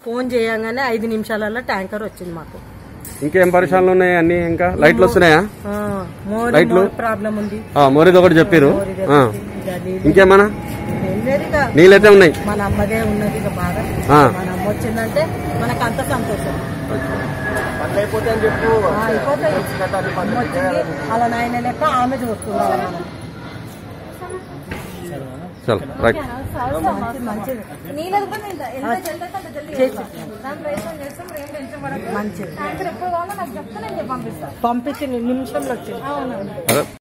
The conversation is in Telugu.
ఫోన్ చేయగానే ఐదు నిమిషాలలో ట్యాంకర్ వచ్చింది మాకు ఇంకేం పరిశ్రమలు ఉన్నాయి అన్ని ఇంకా లైట్లు వస్తున్నాయా ఆ, మోరీ లైట్లు? మోరీ ప్రాబ్లం ఉంది ఆ, మోరీది ఒకటి చెప్పారు మోరీది ఆ. ఒకటి. ఇక నీళ్ళు- ఇంకేమన్నా ఏం లేదు ఇక నీళ్ళైతే ఉన్నాయి మన అమ్మదే ఉన్నది ఇక బాగా ఆ. మన అమ్మ వచ్చిందంటే మనకు అంత సంతోషం పనులు అయిపోతాయి అని చెప్పు ఆ, అయిపోతాయి అమ్మ వచ్చింది అలా నాయన లెక్క ఆమె చూస్తుంది అలా మనం. చలో రైట్ మంచిది మంచిది నీళ్ళది కూడా ఎంత ఎంత జల్దీ అయితే అంత జల్దీ చేసి. చేస్తాం. దాని ప్రయత్నం చేస్తాం ఏం టెన్షన్ పడదు మంచిది ట్యాంకర్ ఎప్పుడు కావాలో నాకు చెప్తే నేను పంపిస్తాను పంపించి నిమిషంలో వచ్చింది అవునండి అదే